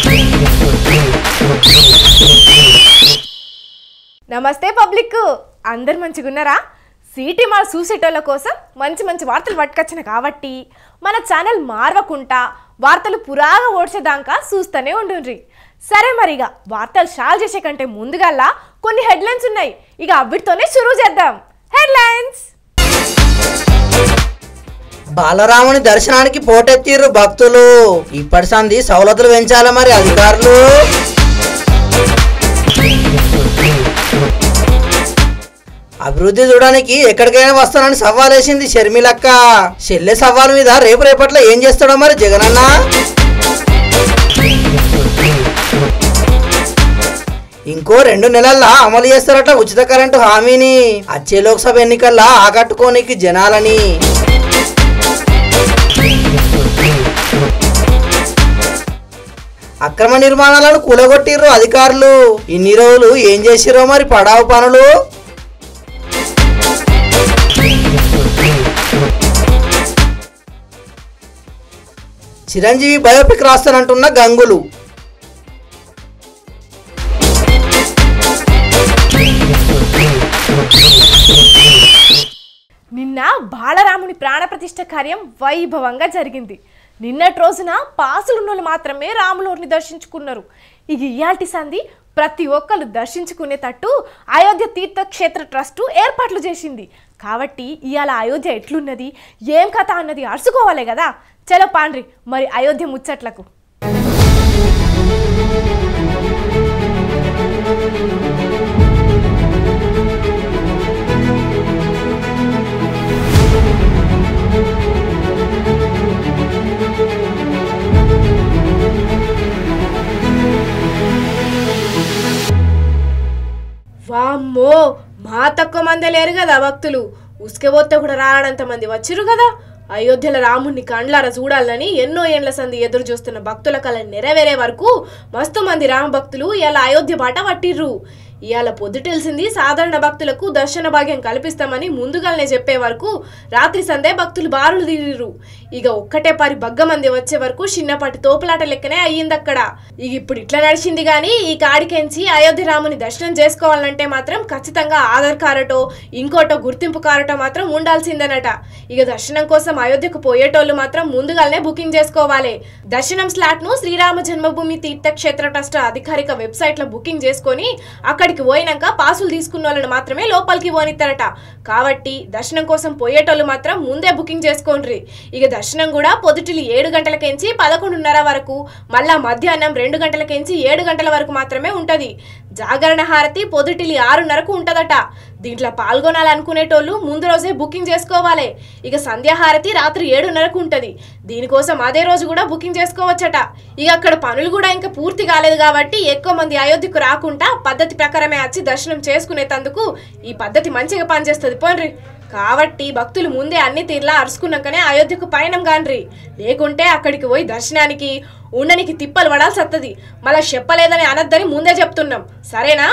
నమస్తే పబ్లిక్ అందరు మంచిగున్నారా city mall చూసేటోళ్ళ కోసం మంచి మంచి వార్తలు పట్టుకొచ్చిన కాబట్టి మన ఛానల్ మారవకుండా వార్తలు పురాగా ఓడ్చేదాకా చూస్తూనే ఉండుండ్రి సరే మరి ఇక వార్తలు షాల్ చేసే కంటే ముందుగల్లా కొన్ని హెడ్లైన్స్ ఉన్నాయి ఇక అవిటితోనే షురూ చేద్దాం హెడ్లైన్స్ బాలరాముని దర్శనానికి పోటెత్తిర్రు భక్తులు ఇప్పటి సంది సౌలతులు పెంచాలి మరి అధికారులు అభివృద్ధి చూడడానికి ఎక్కడికైనా వస్తానని సవాలేసింది షర్మిలక్క చెల్లె సవాల్ మీద రేపు రేపట్లో ఏం చేస్తాడో మరి జగనన్న ఇంకో రెండు నెలల్లో అమలు చేస్తారట ఉచిత కరెంటు హామీని వచ్చే లోక్సభ ఎన్నికల్లో ఆకట్టుకోనికి జనాలని అక్రమ నిర్మాణాలను కూలగొట్టిర్రు అధికారులు ఇన్ని రోజులు ఏం చేసిరో మరి పడావు పనులు చిరంజీవి బయోపిక్ రాస్తానంటున్న గంగులు నిన్న బాలరాముని ప్రాణప్రతిష్ఠ కార్యం వైభవంగా జరిగింది నిన్నటి రోజున పాసులున్నోళ్ళు మాత్రమే రాములోని దర్శించుకున్నారు ఇక ఇయాల్టి సంధి ప్రతి ఒక్కరు దర్శించుకునేటట్టు అయోధ్య తీర్థక్షేత్ర ట్రస్టు ఏర్పాట్లు చేసింది కాబట్టి ఇవాళ అయోధ్య ఎట్లున్నది ఏం కథ అన్నది అరుచుకోవాలి కదా చలో పాండ్రి మరి అయోధ్య ముచ్చట్లకు వామ్మో మా తక్కువ మందే లేరు కదా భక్తులు ఉసుకెపోతే కూడా రానంత మంది వచ్చిరు కదా అయోధ్యల రాముణ్ణి కండ్లార చూడాలని ఎన్నో ఏండ్ల సంది ఎదురు చూస్తున్న భక్తుల కళ నెరవేరే వరకు మస్తు మంది రామ భక్తులు ఇలా అయోధ్య బాట పట్టిర్రు ఇవాళ పొద్దు తెలిసింది సాధారణ భక్తులకు దర్శన భాగ్యం కల్పిస్తామని ముందుగానే చెప్పే వరకు రాత్రి సందే భక్తులు బారులు తీరిరు ఇక ఒక్కటే పారి బగ్గ మంది వచ్చే వరకు చిన్నపాటి తోపులాట లెక్కనే అయ్యింది అక్కడ ఇక ఇప్పుడు ఇట్లా నడిచింది కానీ ఈ కాడికెంచి అయోధ్య రాముని దర్శనం చేసుకోవాలంటే మాత్రం ఖచ్చితంగా ఆధార్ కారటో ఇంకోటో గుర్తింపు కారటో మాత్రం ఉండాల్సిందనట ఇక దర్శనం కోసం అయోధ్యకు పోయేటోళ్ళు మాత్రం ముందుగానే బుకింగ్ చేసుకోవాలి దర్శనం స్లాట్ ను శ్రీరామ జన్మభూమి తీర్థక్షేత్ర ట్రస్ట్ అధికారిక వెబ్సైట్ లో బుకింగ్ చేసుకొని అక్కడికి పోయినాక పాసులు తీసుకున్న వాళ్ళని మాత్రమే లోపలికి పోనిస్తారట కాబట్టి దర్శనం కోసం పోయేటోళ్ళు మాత్రం ముందే బుకింగ్ చేసుకోండ్రి ఇక దర్శనం కూడా పొద్దుటిలి ఏడు గంటలకెంచి పదకొండున్నర వరకు మళ్ళా మధ్యాహ్నం రెండు గంటలకెంచి ఏడు గంటల వరకు మాత్రమే ఉంటది జాగరణ హారతి పొద్దుటిలి ఆరున్నరకు ఉంటదట దీంట్లో పాల్గొనాలనుకునేటోళ్ళు ముందు రోజే బుకింగ్ చేసుకోవాలి ఇక సంధ్యాహారతి రాత్రి ఏడున్నరకు ఉంటది దీనికోసం అదే రోజు కూడా బుకింగ్ చేసుకోవచ్చట ఇక అక్కడ పనులు కూడా ఇంకా పూర్తి కాలేదు కాబట్టి ఎక్కువ మంది అయోధ్యకు రాకుండా పద్ధతి ప్రకారమే వచ్చి దర్శనం చేసుకునేటందుకు ఈ పద్ధతి మంచిగా పనిచేస్తుంది పోన్రి కాబట్టి భక్తులు ముందే అన్ని తీర్లా అరుచుకున్నాకనే అయోధ్యకు పయనం కాన్రి లేకుంటే అక్కడికి పోయి దర్శనానికి ఉండనికి తిప్పలు పడాల్సి వస్తుంది మళ్ళీ చెప్పలేదని అనద్దని ముందే చెప్తున్నాం సరేనా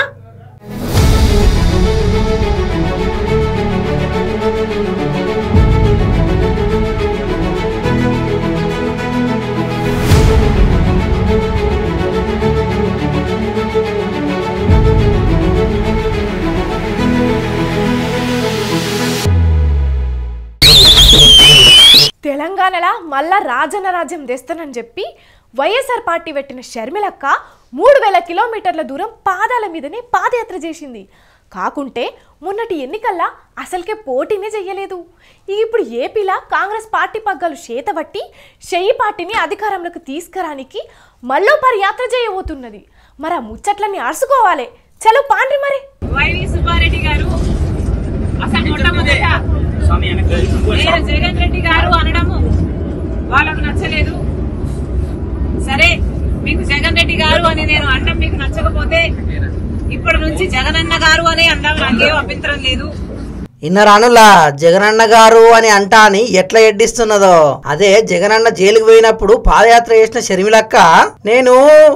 తెలంగాణలో మళ్ళా రాజన్న రాజ్యం తెస్తానని చెప్పి వైఎస్ఆర్ పార్టీ పెట్టిన షర్మిలక్క మూడు వేల కిలోమీటర్ల దూరం పాదాల మీదనే పాదయాత్ర చేసింది కాకుంటే మొన్నటి ఎన్నికల్లా అసలుకే పోటీనే చెయ్యలేదు ఇక ఇప్పుడు ఏపీలా కాంగ్రెస్ పార్టీ పగ్గాలు చేతబట్టి షెయి పార్టీని అధికారంలోకి తీసుకురానికి మళ్ళీ పరి యాత్ర చేయబోతున్నది మరి ఆ ముచ్చట్లన్నీ అరుసుకోవాలి చలో పాండ్రి మరి వైవి సుబ్బారెడ్డి గారు అసలు మొట్టమొదట నేను జగన్ రెడ్డి గారు అనడము వాళ్ళకు నచ్చలేదు సరే మీకు జగన్ రెడ్డి గారు అని నేను అనడం మీకు నచ్చకపోతే ఇప్పటి నుంచి జగనన్న గారు అని అనడం నాకేం అభ్యంతరం లేదు ఇన్న రానులా జగనన్న గారు అని అంటా అని ఎట్లా ఎడ్డిస్తున్నదో అదే జగనన్న జైలుకు పోయినప్పుడు పాదయాత్ర చేసిన షర్మిలక్క నేను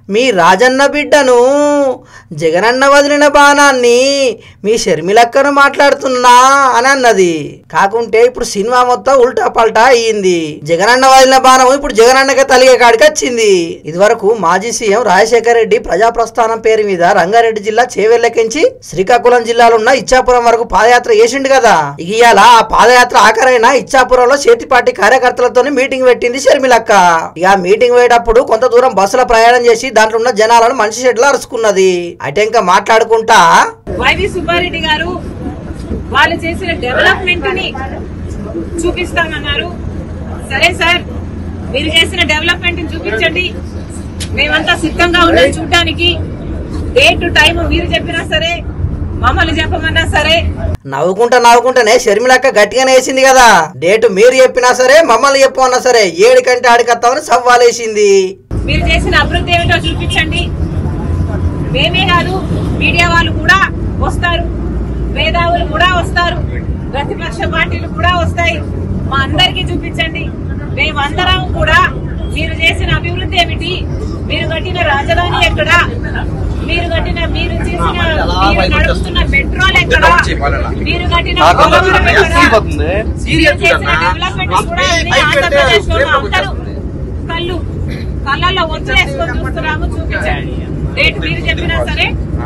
మీ రాజన్న బిడ్డను జగనన్న వదిలిన బాణాన్ని మీ షర్మిలక్కను మాట్లాడుతున్నా అని అన్నది కాకుంటే ఇప్పుడు సినిమా మొత్తం ఉల్టా పల్టా అయ్యింది జగనన్న వదిలిన బాణం ఇప్పుడు జగనన్నకే తలిగే కాడికి వచ్చింది ఇదివరకు మాజీ సీఎం రాజశేఖర రెడ్డి ప్రజాప్రస్థానం పేరు మీద రంగారెడ్డి జిల్లా చేవెళ్ళకించి శ్రీకాకుళం జిల్లాలో ఉన్న ఇచ్చాపురం వరకు పాదయాత్ర చేసిండు కదా ఇక ఇవాళ ఆ పాదయాత్ర ఆఖరైన ఇచ్చాపురంలో చేతిపాటి కార్యకర్తలతో మీటింగ్ పెట్టింది షర్మిలక్క ఇక ఆ మీటింగ్ పోయేటప్పుడు కొంత దూరం బస్సులో ప్రయాణం చేసి దాంట్లో ఉన్న జనాలను మనిషి షెడ్లో అరుచుకున్నది అటెంక మాట్లాడుకుంటా వైవి సుబ్బారెడ్డి గారు వాళ్ళు చేసిన డెవలప్మెంట్ ని చూపిస్తామన్నారు సరే సార్ మీరు చేసిన డెవలప్మెంట్ ని చూపించండి మేమంతా సిద్ధంగా ఉన్నాం చూడటానికి డే టు టైం మీరు చెప్పినా సరే మమ్మల్ని చెప్పమన్నా సరే నవ్వుకుంటా నవ్వుకుంటానే షర్మిలక్క గట్టిగానే వేసింది కదా డేటు మీరు చెప్పినా సరే మమ్మల్ని చెప్పమన్నా సరే ఏడికంటే ఆడికత్తామని సవ్వాలేసింది మీరు చేసిన అభివృద్ధి ఏమిటో చూపించండి మేమే కాదు మీడియా వాళ్ళు కూడా వస్తారు మేధావులు కూడా వస్తారు ప్రతిపక్ష పార్టీలు కూడా వస్తాయి మా అందరికీ చూపించండి మేమందరం కూడా మీరు చేసిన అభివృద్ధి ఏమిటి మీరు కట్టిన రాజధాని ఎక్కడ మీరు కట్టిన మీరు చేసిన మీరు నడుపుతున్న పెట్రోల్ ఎక్కడ మీరు కట్టిన పోలవరం ఎక్కడ మీరు చేసిన డెవలప్మెంట్ కూడా అన్ని ఆంధ్రప్రదేశ్ లో అందరూ కళ్ళు కళ్ళల్లో ఒత్తులేసుకొని చూస్తున్నాము చూపించండి డేట్ మీరు చెప్పినా సరే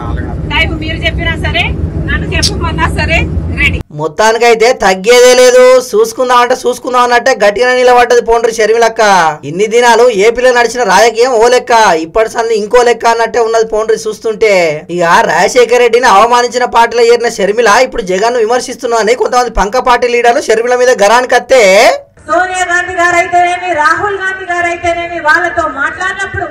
టైం మీరు చెప్పినా సరే నన్ను చెప్పమన్నా సరే రెడీ మొత్తానికైతే తగ్గేదే లేదు చూసుకుందాం అంటే చూసుకుందాం అన్నట్టే గట్టిగా నిలబడ్డది పోండ్రి షర్మిలక్క ఇన్ని దినాలు ఏపీలో నడిచిన రాజకీయం ఓ లెక్క ఇప్పటి సంది ఇంకో లెక్క అన్నట్టే ఉన్నది పోండ్రి చూస్తుంటే ఇక రాజశేఖర రెడ్డిని అవమానించిన పార్టీలో ఏరిన షర్మిల ఇప్పుడు జగన్ విమర్శిస్తున్నారని కొంతమంది పంక పార్టీ లీడర్లు షర్మిల మీద గరానికి అత్తే సోనియా గాంధీ గారు అయితేనేమి రాహుల్ గాంధీ గారు అయితేనేమి వాళ్ళతో మాట్లాడినప్పుడు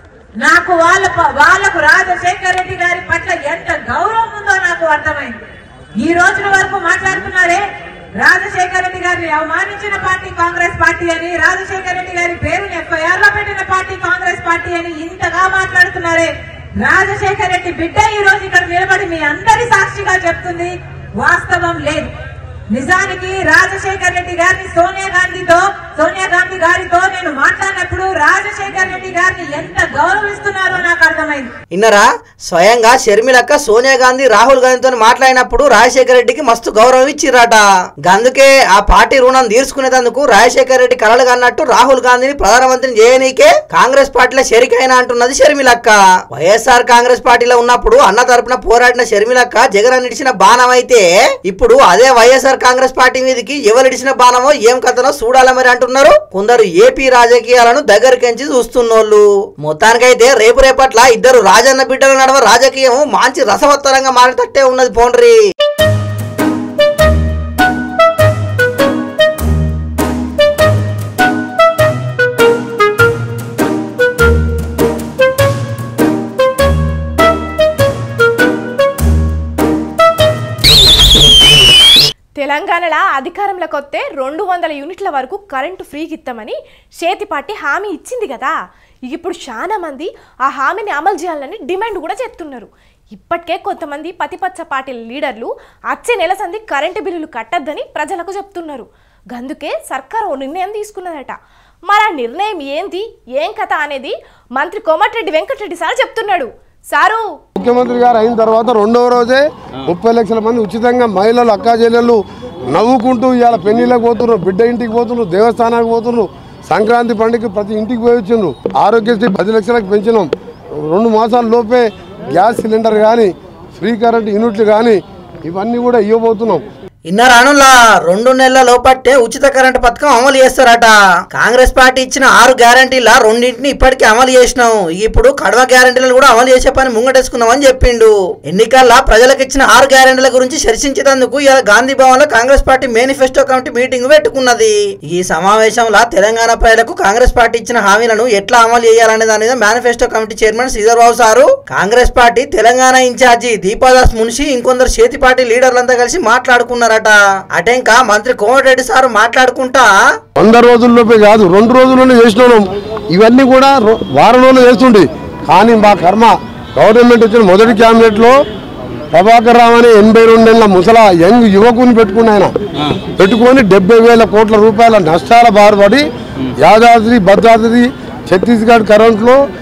నాకు వాళ్ళ ప- వాళ్ళకు రాజశేఖర్ రెడ్డి గారి పట్ల ఎంత గౌరవం ఉందో నాకు అర్థమైంది ఈ రోజున వరకు మాట్లాడుతున్నారే రాజశేఖర్ రెడ్డి గారిని అవమానించిన పార్టీ కాంగ్రెస్ పార్టీ అని రాజశేఖర్ రెడ్డి గారి పేరుని ఎఫ్ఐఆర్ లో పెట్టిన పార్టీ కాంగ్రెస్ పార్టీ అని ఇంతగా మాట్లాడుతున్నారే రాజశేఖర్ రెడ్డి బిడ్డ ఈ రోజు ఇక్కడ నిలబడి మీ అందరి సాక్షిగా చెప్తుంది వాస్తవం లేదు నిజానికి రాజశేఖర్ రెడ్డి గారిని సోనియా గాంధీతో సోనియా గాంధీ గారితో నేను మాట్లాడినప్పుడు రాజశేఖర్ రెడ్డి గారిని ఎంత గౌరవిస్తున్నారో నాకు అర్థమైంది ఇన్నరా స్వయంగా షర్మిలక్క సోనియా గాంధీ రాహుల్ గాంధీతో మాట్లాడినప్పుడు రాజశేఖర రెడ్డికి మస్తు గౌరవం ఇచ్చిర్రట గందుకే ఆ పార్టీ రుణం తీర్చుకునేందుకు రాజశేఖర రెడ్డి కలలు కన్నట్టు రాహుల్ గాంధీని ప్రధానమంత్రిని చేయనీకే కాంగ్రెస్ పార్టీలో షరికైనా అంటున్నది షర్మిలక్క వైఎస్ఆర్ కాంగ్రెస్ పార్టీలో ఉన్నప్పుడు అన్న తరపున పోరాడిన షర్మిలక్క జగన్ నిడిచిన బాణం అయితే ఇప్పుడు అదే వైఎస్ఆర్ కాంగ్రెస్ పార్టీ మీదకి ఎవరిడిచిన బాణమో ఏం కథనో చూడాలి మరి అంటున్నారు కొందరు ఏపీ రాజకీయాలను దగ్గరికెంచి చూస్తున్నోళ్ళు మొత్తానికైతే రేపు రేపట్ల ఇద్దరు రాజన్న బిడ్డల నడవ రాజకీయం మంచి రసవత్తరంగా మారేటట్టే ఉన్నది పోండ్రి తెలంగాణలో అధికారంలోకి వస్తే రెండు వందల యూనిట్ల వరకు కరెంటు ఫ్రీకి ఇస్తామని చేతిపాటి హామీ ఇచ్చింది కదా ఇక ఇప్పుడు చాలా మంది ఆ హామీని అమలు చేయాలని డిమాండ్ కూడా చేస్తున్నారు ఇప్పటికే కొంతమంది పతిపచ్చ పార్టీ లీడర్లు వచ్చే నెల సంది కరెంటు బిల్లులు కట్టద్దని ప్రజలకు చెప్తున్నారు గందుకే సర్కారు ఓ నిర్ణయం తీసుకున్నదట మరి ఆ నిర్ణయం ఏంది ఏం కథ అనేది మంత్రి కోమటిరెడ్డి వెంకటరెడ్డి సార్ చెప్తున్నాడు సారు ముఖ్యమంత్రి గారు అయిన తర్వాత రెండవ రోజే ముప్పై లక్షల మంది ఉచితంగా మహిళలు అక్కా చెల్లెళ్ళు నవ్వుకుంటూ ఇవాళ పెళ్లిళ్ళకి పోతున్నారు బిడ్డ ఇంటికి పోతున్నారు దేవస్థానానికి పోతున్నారు సంక్రాంతి పండుగ ప్రతి ఇంటికి పోయి వచ్చిండ్రు ఆరోగ్యశ్రీ పది లక్షలకు పెంచినాం రెండు మాసాల లోపే గ్యాస్ సిలిండర్ కానీ ఫ్రీ కరెంట్ యూనిట్లు కానీ ఇవన్నీ కూడా ఇవ్వబోతున్నాం ఇన్నరానులా రెండు నెలల లోపట్టే ఉచిత కరెంటు పథకం అమలు చేస్తారట కాంగ్రెస్ పార్టీ ఇచ్చిన ఆరు గ్యారంటీల రెండింటిని ఇప్పటికే అమలు చేసినాం ఇప్పుడు కడవ గ్యారంటీలను కూడా అమలు చేసే పని ముంగటేసుకుందామని చెప్పిండు ఎన్నికల్లో ప్రజలకు ఇచ్చిన ఆరు గ్యారంటీల గురించి చర్చించేందుకు ఇవాళ గాంధీ భవన్ లో Congress party manifesto committee meeting పెట్టుకున్నది ఈ సమావేశంలో తెలంగాణ ప్రజలకు కాంగ్రెస్ పార్టీ ఇచ్చిన హామీలను ఎట్లా అమలు చేయాలనే దాని మీద manifesto committee chairman Sridhar Babu sir Congress party Telangana incharge Deepa Das Munshi ఇంకొందరు చేతి పార్టీ లీడర్లంతా కలిసి మాట్లాడుకున్నారట అటెంక మంత్రి కోమటిరెడ్డి సారు మాట్లాడుకుంటా వంద రోజుల్లోపే కాదు రెండు రోజుల్లోనే చేసినాం ఇవన్నీ కూడా రో- వారం రోజులు చేస్తుండే కానీ మా కర్మ గవర్నమెంట్ వచ్చిన మొదటి క్యాబినెట్లో ప్రభాకర్ రావు అనే ఎనభై రెండేళ్ల ముసలా యంగ్ యువకుని పెట్టుకుని ఆయన పెట్టుకొని డెబ్బై వేల కోట్ల రూపాయల నష్టాల బారుపడి యాదాద్రి భద్రాద్రి ఛత్తీస్గఢ్ కరెంట్లో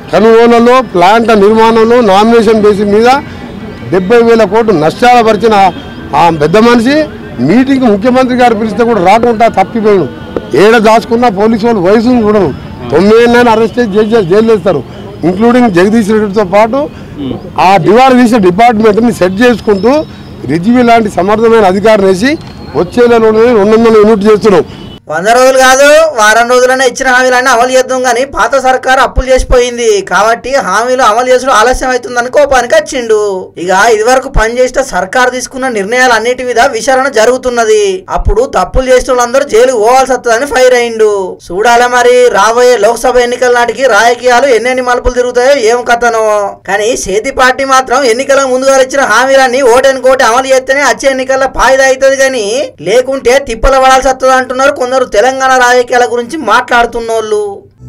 కొనుగోలలో ప్లాంట్ నిర్మాణంలో నామినేషన్ బేసిస్ మీద డెబ్బై వేల కోట్లు నష్టాలు పరిచిన ఆ పెద్ద మనిషి మీటింగ్ ముఖ్యమంత్రి గారు పిలిస్తే కూడా రాకుండా తప్పిపోయాడు ఏడ దాచుకున్న పోలీసు వాళ్ళు వయసును చూడరు తొమ్మిది అరెస్ట్ చేసి జైలు జైలు వేస్తారు ఇంక్లూడింగ్ జగదీష్ రెడ్డితో పాటు ఆ డివార్ తీసే డిపార్ట్మెంట్ని సెట్ చేసుకుంటూ రిజ్వి లాంటి సమర్థమైన అధికారిని వేసి వచ్చే నెలలో రెండు వందల యూనిట్ చేస్తున్నాం వంద రోజులు కాదు వారం రోజులనే ఇచ్చిన హామీలన్నీ అమలు చేద్దాం కానీ పాత సర్కారు అప్పులు చేసిపోయింది కాబట్టి హామీలు అమలు చేసుడు ఆలస్యం అవుతుందని కోపానికి వచ్చిండు ఇక ఇదివరకు పనిచేసిన సర్కారు తీసుకున్న నిర్ణయాలు అన్నిటి మీద విచారణ జరుగుతున్నది అప్పుడు తప్పులు చేసిన వాళ్ళందరూ జైలుకు పోవాల్సి వస్తుందని ఫైర్ అయిండు చూడాలి మరి రాబోయే లోక్సభ ఎన్నికల నాటికి రాజకీయాలు ఎన్నెన్ని మలుపులు తిరుగుతాయో ఏం కథనో కానీ చేతి పార్టీ మాత్రం ఎన్నికల ముందుగా ఇచ్చిన హామీలన్నీ ఓటెన్ కోటి అమలు చేస్తేనే వచ్చే ఎన్నికల్లో ఫాయిదా అవుతుంది కానీ లేకుంటే తిప్పల పడాల్సి వస్తుంది అంటున్నారు కొందరు తెలంగాణ రాజకీయాల గురించి మాట్లాడుతున్నోళ్ళు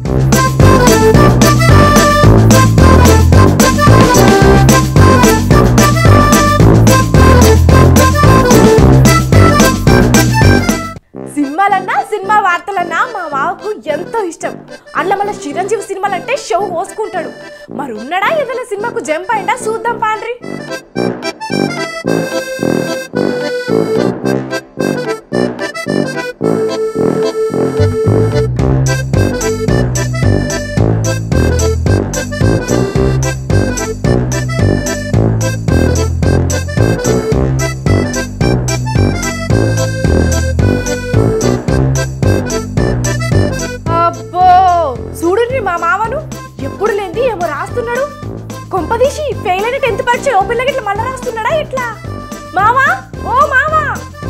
సినిమాలన్నా సినిమా వార్తలన్నా మా మావకు ఎంతో ఇష్టం అట్లా మన చిరంజీవి సినిమాలంటే షో కోసుకుంటాడు మరి ఉన్నాడా ఏదైనా సినిమాకు జంప్ అయిందా చూద్దాం పాండ్రి అబ్బో చూడండి మా మామను ఎప్పుడు లేంది ఏమో రాస్తున్నాడు కొంపదీసి ఫెయిల్ అయిన టెన్త్ పరీక్ష ఓ పిల్లకి ఇట్లా మళ్ళీ రాస్తున్నాడా ఎట్లా మామా ఓ మామా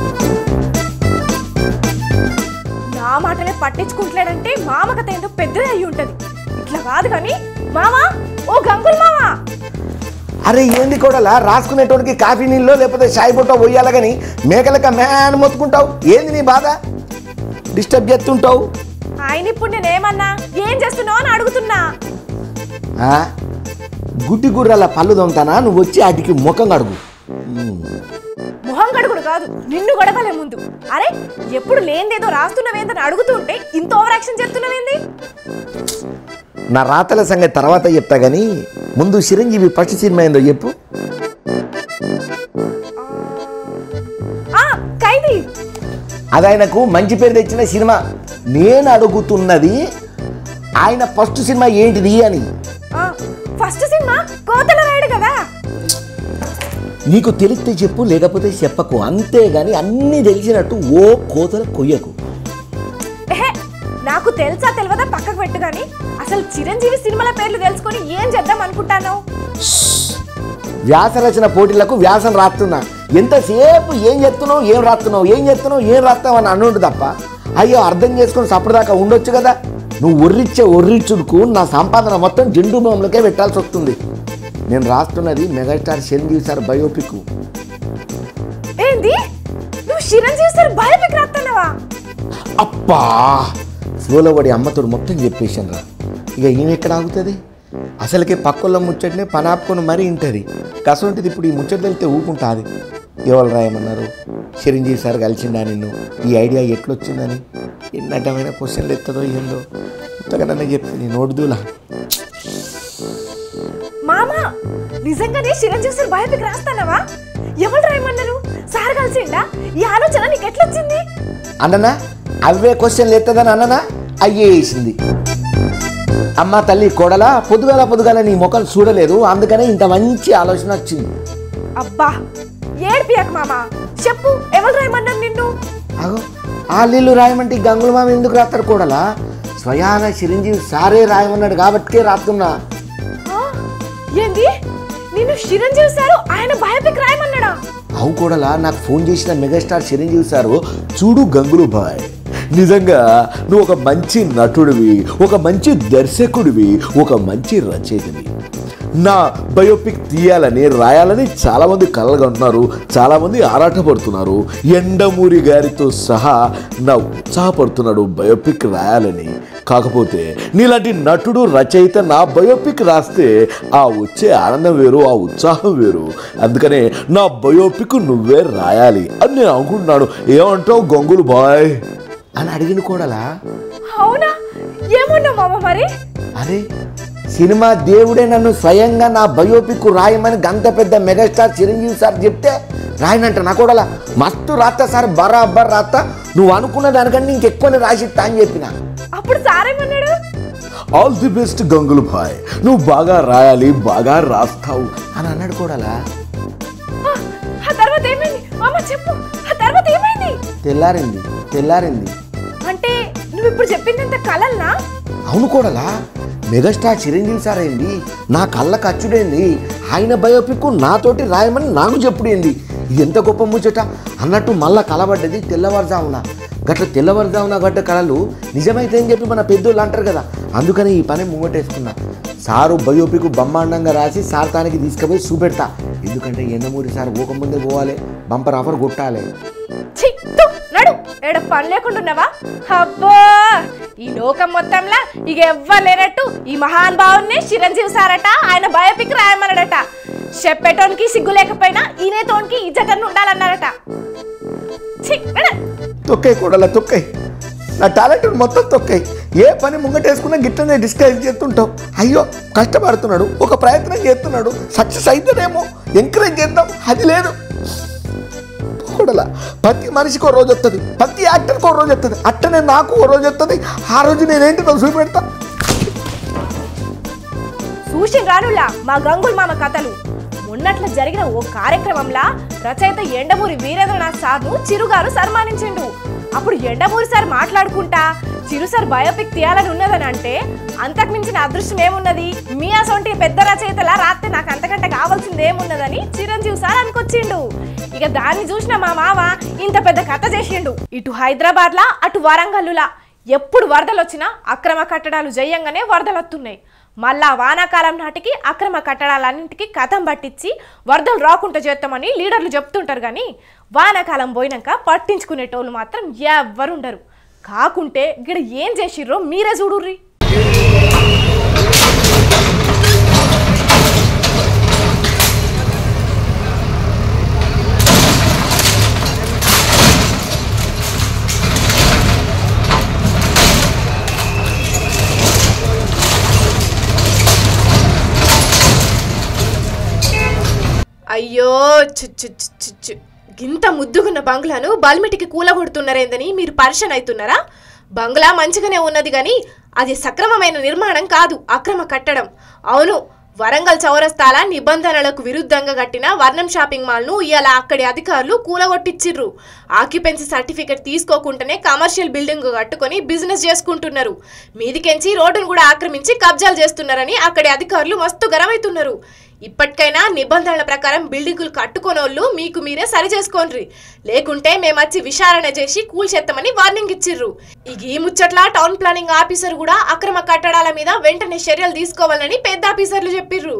నా మాటలే పట్టించుకుంటలేడంటే మామ కథ ఏందో పెద్దదే అయి ఉంటది ఇట్లా కాదు కానీ మామా ఓ గంగుల్ మామా అరే ఏంది కూడా రాసుకునేటోడికి కాఫీ నీళ్ళు లేకపోతే షాయి బుట్ట పోయాలి కానీ మేకలక మ్యాన్ మొత్తుకుంటావు ఏంది నీ బాధ డిస్టర్బ్ చేస్తుంటావు ఆయన ఇప్పుడు నేనేమన్నా ఏం చేస్తున్నావు అని అడుగుతున్నా ఆ? గుడ్డి గుర్రాల పళ్ళు దొంతానా నువ్వు వచ్చి వాటికి ముఖం కడుగు మొహం గడుగుడు కాదు నిన్ను గడగలే ముందు అరే ఎప్పుడు లేనిదేదో రాస్తున్నవేందని అడుగుతుంటే ఇంత ఓవర్ యాక్షన్ చేస్తున్నవేంది నా రాతల సంగతి తర్వాత చెప్తా కానీ ముందు చిరంజీవి ఫస్ట్ సినిమా ఏందో చెప్పు ఆ ఖైదీ అది ఆయనకు మంచి పేరు తెచ్చిన సినిమా నేను అడుగుతున్నది ఆయన ఫస్ట్ సినిమా ఏంటిది అని ఆ, ఫస్ట్ సినిమా కోతల రాయుడు కదా నీకు తెలిస్తే చెప్పు లేకపోతే చెప్పకు అంతేగాని అన్నీ తెలిసినట్టు ఓ కోతల కొయ్యకు ఎహె, నాకు తెలుసా తెలియదా పక్కకు పెట్టు గాని అసలు చిరంజీవి సినిమాల పేర్లు తెలుసుకొని ఏం చేద్దాం అనుకుంటాను వ్యాస రచన పోటీలకు వ్యాసం రాస్తున్నా ఎంతసేపు ఏం చెప్తున్నావు ఏం రాస్తున్నావు ఏం చెప్తున్నావు ఏం రాస్తావు అని అనుంటు తప్ప అయ్యో అర్థం చేసుకొని సపటిదాకా ఉండొచ్చు కదా నువ్వు ఒర్రిచ్చే ఒర్రిచ్చుడుకు నా సంపాదన మొత్తం జెండు బొమ్మలకే పెట్టాల్సి వస్తుంది నేను రాస్తున్నది మెగాస్టార్ చిరంజీవి సార్ బయోపిక్ ఏంది నువ్వు చిరంజీవి సార్ బయోపిక్ రాస్తున్నావా అప్పా ఫ్లోలో పడి అమ్మతోడు మొత్తం చెప్పేసాను రా ఇక ఈమె ఎక్కడ ఆగుతుంది అసలుకే పక్కల్లో ముచ్చటనే పని ఆపుకొని మరీ ఇంటది కసంటిది ఇప్పుడు ఈ ముచ్చట తెలితే ఊకుంటుంది ఎవరు రాయమన్నారు చిరంజీవి సార్ కలిసిండా నిన్ను ఈ ఐడియా ఎట్లొచ్చిందని ఎన్ని అడ్డమైన క్వశ్చన్లు ఎత్తదో ఏందో కొత్తగా చెప్తే నేను నోడుదూలా మామా నిజంగానే చిరంజీవి సార్ బయోపిక్ రాస్తానవా ఎవరు రాయమన్నారు సార్ కలిసిండా ఈ ఆలోచన నీకు ఎట్లొచ్చింది అన్ననా అవే క్వశ్చన్లు ఎత్తదని అన్ననా అయ్యేసింది అమ్మ తల్లి కోడలా పొద్దుగాల పొద్దుగాల నీ ముఖం చూడలేదు అందుకనే ఇంత మంచి ఆలోచన వచ్చింది అబ్బా ఏడ్పియక్ మామా చెప్పు ఎవరు రాయమన్నారు నిన్ను అగో ఆలీలు రాయమంటే ఈ గంగుల మామ ఎందుకు రాస్తారు కూడలా స్వయాన చిరంజీవి సారే రాయమన్నాడు కాబట్టే రాస్తున్నా ఆ, ఏంది నిన్ను చిరంజీవి సారు ఆయన బయోపిక్ రాయమన్నాడా అవు కూడలా నాకు ఫోన్ చేసిన మెగాస్టార్ చిరంజీవి సారు చూడు గంగులు బాయ్ నిజంగా నువ్వు ఒక మంచి నటుడివి ఒక మంచి దర్శకుడివి ఒక మంచి రచయితవి నా బయోపిక్ తీయాలని రాయాలని చాలామంది కలగంటున్నారు చాలామంది ఆరాటపడుతున్నారు ఎండమూరి గారితో సహా నా ఉత్సాహపడుతున్నాడు బయోపిక్ రాయాలని కాకపోతే నీలాంటి నటుడు రచయిత నా బయోపిక్ రాస్తే ఆ వచ్చే ఆనందం వేరు ఆ ఉత్సాహం వేరు అందుకనే నా బయోపిక్ నువ్వే రాయాలి అని నేను అనుకుంటున్నాను ఏమంటావు గంగులు బాయ్ అని అడిగిన కూడలా అవునా ఏమన్నావు మామ మరి అరే సినిమా దేవుడే నన్ను స్వయంగా నా బయోపిక్ రాయమని గంత పెద్ద మెగాస్టార్ చిరంజీవి సార్ చెప్తే రాయనంట నా కూడా మస్తు రాత్త సార్ బరాబర్ రాత్త నువ్వు అనుకున్న దానికంటే ఇంకెక్కువనే రాసిస్తా అని చెప్పిన అప్పుడు సారేమన్నాడు ఆల్ ది బెస్ట్ గంగులు భాయ్ నువ్వు బాగా రాయాలి బాగా రాస్తావు అని అన్నాడు కూడాలా ఆ, ఆ తర్వాత ఏమైంది మామ చెప్పు ఆ తర్వాత ఏమైంది తెల్లారింది తెల్లారింది అంటే నువ్వు ఇప్పుడు చెప్పిందంత కలల్నా అవును కూడలా మెగాస్టార్ చిరంజీవి సార్ అయింది నా కళ్ళ ఖర్చుడైంది ఆయన బయోపిక్ నాతోటి రాయమని నాకు చెప్పుడైంది ఇది ఎంత గొప్ప ముచ్చట అన్నట్టు మళ్ళా కలబడ్డది తెల్లవారుజామున గట్ల తెల్లవారుజామున గడ్డ కళలు నిజమైతే అని చెప్పి మన పెద్దోళ్ళు అంటారు కదా అందుకని ఈ పని ముంగటేసుకున్నా సారు బయోపిక్ బ్రహ్మాండంగా రాసి సార్ తానికి తీసుకుపోయి చూపెడతా ఎందుకంటే ఎండమూరి సార్ ఊక ముందే పోవాలి బంపర్ ఆఫర్ కొట్టాలి ఛీ, తు, నడు ఏడ పని లేకుండా ఉన్నావా అబ్బో ఈ లోకం మొత్తంలా ఇక ఎవ్వరు లేనట్టు ఈ మహాన్ భావుని చిరంజీవి సారట ఆయన బయోపిక్ రాయమన్నాడట చెప్పేటోనికి సిగ్గు లేకపోయినా ఈనేతోనికి ఇజ్జతన్ని ఉండాలన్నారట ఛీ, నడు. తొక్కాయి కూడలా తొక్కాయి నా టాలెంట్ మొత్తం తొక్కాయి ఏ పని ముంగటేసుకున్నా గిట్లనే డిస్కరేజ్ చేస్తుంటావు అయ్యో కష్టపడుతున్నాడు ఒక ప్రయత్నం చేస్తున్నాడు సక్సెస్ అయితేనేమో ఎంకరేజ్ చేద్దాం అది లేదు కూడలా ప్రతి మనిషికి ఓ రోజు వస్తుంది ప్రతి యాక్టర్కి ఓ రోజు వస్తుంది అట్టనే నాకు ఓ రోజు వస్తుంది ఆ రోజు నేనేంటిదో చూపెడతా చూసిన రానులా మా గంగుల్ మామ కథలు మొన్నట్ల జరిగిన ఓ కార్యక్రమంలా రచయిత ఎండమూరి వీరేంద్రనాథ్ సార్ను చిరుగారు సన్మానించిండు అప్పుడు ఎండమూరి సార్ మాట్లాడుకుంటా చిరు సార్ బయోపిక్ తీయాలని ఉన్నదని అంటే అంతకు మించిన అదృష్టం ఏమున్నది మీ అసొంటి పెద్ద రచయితలా రాస్తే నాకు అంతకంటే కావాల్సింది ఏమున్నదని చిరంజీవి సార్ అనుకొచ్చిండు ఇక దాన్ని చూసిన మా మామ ఇంత పెద్ద కథ చేసిండు ఇటు హైదరాబాద్లా అటు వరంగల్లులా ఎప్పుడు వరదలు వచ్చినా అక్రమ కట్టడాలు జయంగానే వరదలు వస్తున్నాయి మళ్ళా వానాకాలం నాటికి అక్రమ కట్టడాలన్నింటికి కథం పట్టించి వరదలు రాకుండా చేస్తామని లీడర్లు చెప్తుంటారు కానీ వానాకాలం పోయినాక పట్టించుకునేటోళ్ళు మాత్రం ఎవ్వరు ఉండరు కాకుంటే ఇక్కడ ఏం చేసిర్రో మీరే చూడుర్రి అయ్యో చి చి చి చి చి. గింత ముద్దుగున్న బంగ్లాను బల్మిటికి కూలగొడుతున్నారేందని మీరు పరిషన్ అవుతున్నారా బంగ్లా మంచిగానే ఉన్నది కానీ అది సక్రమమైన నిర్మాణం కాదు అక్రమ కట్టడం అవును వరంగల్ చౌరస్తాల నిబంధనలకు విరుద్ధంగా కట్టిన వర్ణం షాపింగ్ మాల్ను ఇవాళ అక్కడి అధికారులు కూలగొట్టిచ్చిర్రు ఆక్యుపెన్సీ సర్టిఫికెట్ తీసుకోకుండానే కమర్షియల్ బిల్డింగ్ కట్టుకొని బిజినెస్ చేసుకుంటున్నారు మీదికెంచి రోడ్డును కూడా ఆక్రమించి కబ్జాలు చేస్తున్నారని అక్కడి అధికారులు మస్తు గరమవుతున్నారు ఇప్పటికైనా నిబంధనల ప్రకారం బిల్డింగులు కట్టుకోనోళ్ళు మీకు మీరే సరి చేసుకోండ్రి లేకుంటే మేమొచ్చి విచారణ చేసి కూల్చేస్తామని వార్నింగ్ ఇచ్చిర్రు ఇక ఈ ముచ్చట్ల టౌన్ ప్లానింగ్ ఆఫీసర్ కూడా అక్రమ కట్టడాల మీద వెంటనే చర్యలు తీసుకోవాలని పెద్ద ఆఫీసర్లు చెప్పిర్రు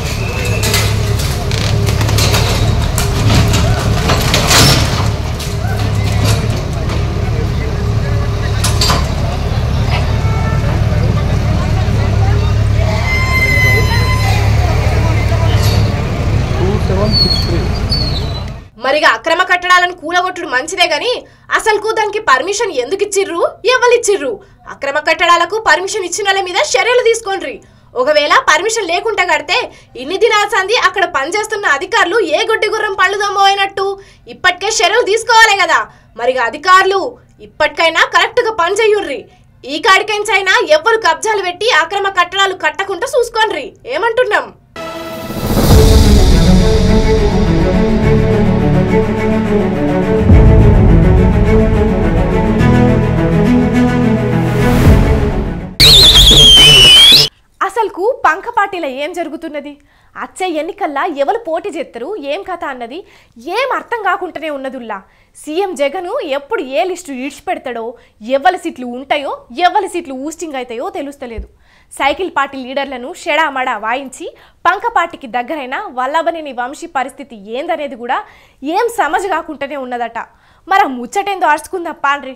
మరిగా అక్రమ కట్టడాలను కూలగొట్టుడు మంచిదే గాని అసలుకు దానికి పర్మిషన్ ఎందుకు ఇచ్చిర్రు ఎవరు ఇచ్చిర్రు అక్రమ కట్టడాలకు పర్మిషన్ ఇచ్చిన వాళ్ళ మీద చర్యలు తీసుకోండ్రి ఒకవేళ పర్మిషన్ లేకుండా కడితే ఇన్ని దినాల సంది అక్కడ పనిచేస్తున్న అధికారులు ఏ గొడ్డి గుర్రం పళ్ళు దమ్మోయినట్టు ఇప్పటికే చర్యలు తీసుకోవాలి కదా మరిగా అధికారులు ఇప్పటికైనా కరెక్ట్ గా పని చెయ్యుర్రి ఈ కాడికెంచైనా ఎవ్వరు కబ్జాలు పెట్టి అక్రమ కట్టడాలు కట్టకుండా చూసుకోండ్రి ఏమంటున్నాం అసలుకు పంక పార్టీలో ఏం జరుగుతున్నది అచ్చే ఎన్నికల్లా ఎవరు పోటీ చేస్తారు ఏం కథ అన్నది ఏం అర్థం కాకుండానే ఉన్నదుల్లా సీఎం జగను ఎప్పుడు ఏ లిస్టు ఇడిచిపెడతాడో ఎవరి సీట్లు ఉంటాయో ఎవరి సీట్లు ఊస్టింగ్ అవుతాయో తెలుస్తలేదు సైకిల్ పార్టీ లీడర్లను షెడామడా వాయించి పంక పార్టీకి దగ్గరైన వల్లభనేని వంశీ పరిస్థితి ఏందనేది కూడా ఏం సమజ కాకుండానే ఉన్నదట మరి ఆ ముచ్చటేందో అరుచుకుందాం పాండ్రి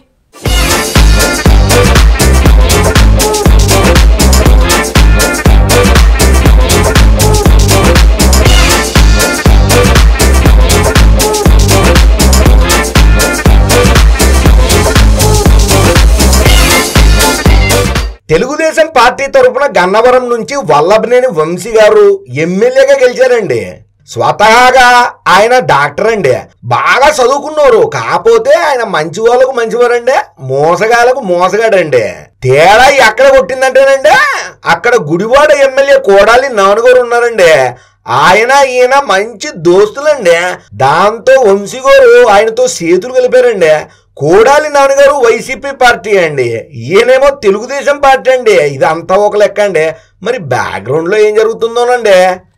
తెలుగుదేశం పార్టీ తరఫున గన్నవరం నుంచి వల్లభనేని వంశీ గారు ఎమ్మెల్యేగా గెలిచారండి స్వతహాగా ఆయన డాక్టర్ అండి బాగా చదువుకున్నారు కాకపోతే ఆయన మంచి వాళ్ళకు మంచివారండి మోసగాళ్ళకు మోసగాడండి తేడా ఎక్కడ కొట్టిందంటేనండి అక్కడ గుడివాడ ఎమ్మెల్యే కోడాలి నాన్నగారు ఉన్నారండి ఆయన ఈయన మంచి దోస్తులండి దాంతో వంశీ గారు ఆయనతో చేతులు కలిపారండి కోడాలి నాన్నగారు వైసీపీ పార్టీ అండి ఈయనేమో తెలుగుదేశం పార్టీ అండి ఇదంతా ఒక లెక్క అండి మరి బ్యాక్గ్రౌండ్ లో ఏం జరుగుతుందోనండి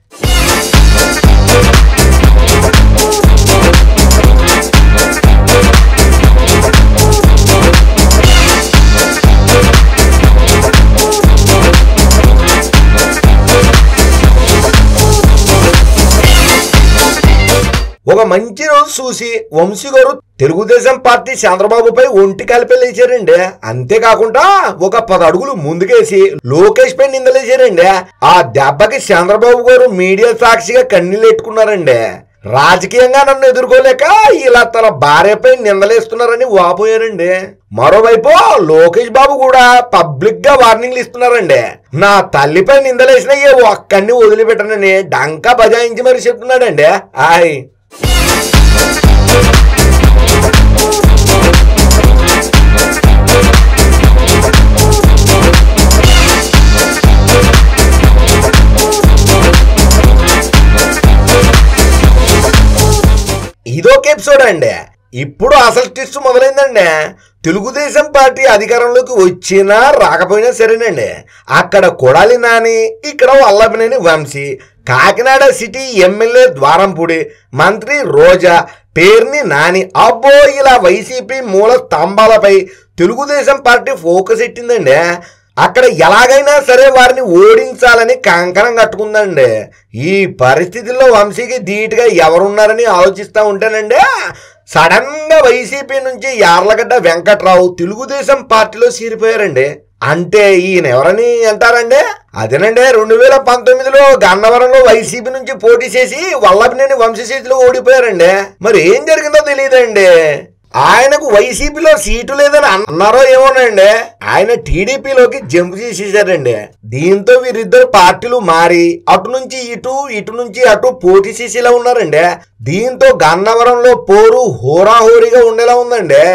ఒక మంచి రోజు చూసి వంశీ గారు తెలుగుదేశం పార్టీ చంద్రబాబుపై ఒంటి కలిపేలేచారండి అంతేకాకుండా ఒక పది అడుగులు ముందుకేసి లోకేష్ పై నిందలేశారండి ఆ దెబ్బకి చంద్రబాబు గారు మీడియా సాక్షిగా కన్నీళ్ళు ఎట్టుకున్నారండి రాజకీయంగా నన్ను ఎదుర్కోలేక ఇలా తన భార్యపై నిందలేస్తున్నారని వాపోయారండి మరోవైపు లోకేష్ బాబు కూడా పబ్లిక్ గా వార్నింగ్లు ఇస్తున్నారండి నా తల్లిపై నిందలేసిన ఏ ఒక్కడిని వదిలిపెట్టనని డంకా బజాయించి మరి చెప్తున్నాడండి ఆయ్ ఇదొక ఎపిసోడ్ అండి ఇప్పుడు అసలు ట్విస్ట్ మొదలైందండి తెలుగుదేశం పార్టీ అధికారంలోకి వచ్చినా రాకపోయినా సరేనండి అక్కడ కొడాలి నాని ఇక్కడ వల్లభనేని వంశీ కాకినాడ సిటీ ఎమ్మెల్యే ద్వారంపూడి మంత్రి రోజా పేర్ని నాని అబ్బో ఇలా వైసీపీ మూల స్తంభాలపై తెలుగుదేశం పార్టీ ఫోకస్ ఎట్టిందండి అక్కడ ఎలాగైనా సరే వారిని ఓడించాలని కంకణం కట్టుకుందండి ఈ పరిస్థితుల్లో వంశీకి ధీటుగా ఎవరున్నారని ఆలోచిస్తూ ఉంటేనండి సడన్ గా వైసీపీ నుంచి యార్లగడ్డ వెంకట్రావు తెలుగుదేశం పార్టీలో చేరిపోయారండి అంటే ఈయన ఎవరని అంటారండి అదేనండి రెండు వేల పంతొమ్మిదిలో గన్నవరంలో వైసీపీ నుంచి పోటీ చేసి వల్లభనేని వంశీ చేతిలో ఓడిపోయారండి మరి ఏం జరిగిందో తెలియదండి ఆయనకు వైసీపీలో సీటు లేదని అన్నారో ఏమోనండి ఆయన టీడీపీలోకి జంప్ చేసేసారండి దీంతో వీరిద్దరు పార్టీలు మారి అటు నుంచి ఇటు ఇటు నుంచి అటు పోటీ చేసేలా ఉన్నారండి దీంతో గన్నవరంలో పోరు హోరాహోరీగా ఉండేలా ఉందండి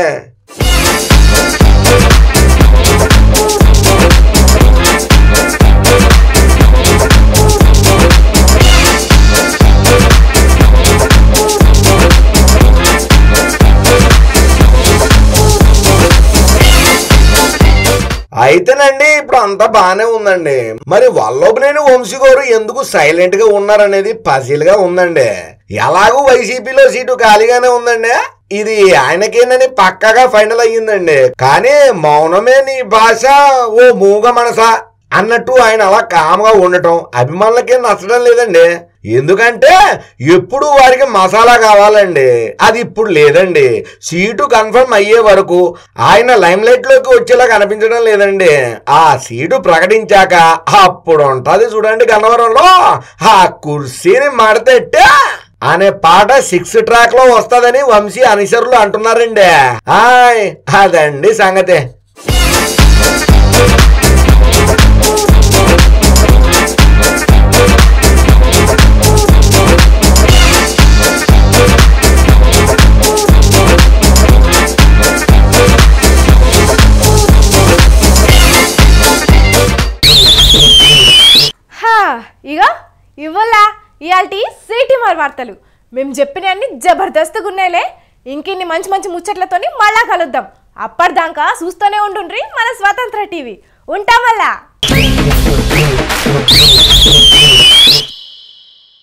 అయితేనండి ఇప్పుడు అంతా బానే ఉందండి మరి వల్లభనేని వంశీ గారు ఎందుకు సైలెంట్ గా ఉన్నారనేది పజిల్ గా ఉందండి ఎలాగూ వైసీపీలో సీటు ఖాళీగానే ఉందండి ఇది ఆయనకేనని పక్కగా ఫైనల్ అయ్యిందండి కానీ మౌనమే నీ భాష ఓ మూగ మనస అన్నట్టు ఆయన అలా కామ్గా ఉండటం అభిమానులకే నచ్చడం లేదండి ఎందుకంటే ఎప్పుడు వారికి మసాలా కావాలండి అది ఇప్పుడు లేదండి సీటు కన్ఫర్మ్ అయ్యే వరకు ఆయన లైమ్ లైట్ లోకి వచ్చేలా కనిపించడం లేదండి ఆ సీటు ప్రకటించాక అప్పుడు ఉంటది చూడండి గన్నవరంలో ఆ కుర్సీని మడతెట్టే అనే పాట సిక్స్ ట్రాక్ లో వస్తదని వంశీ అనుసరులు అంటున్నారండి హాయ్ అదండి సంగతే హా ఇక ఇవ్వల్ల ఇవాల్టి సిటీ మరి వార్తలు మేము చెప్పినవన్నీ జబర్దస్త్గా ఉన్నాయిలే ఇంకిన్ని మంచి మంచి ముచ్చట్లతోని మళ్ళా కలుద్దాం అప్పటిదాకా చూస్తూనే ఉండుండ్రి మన స్వతంత్ర టీవీ ఉంటాం మళ్ళా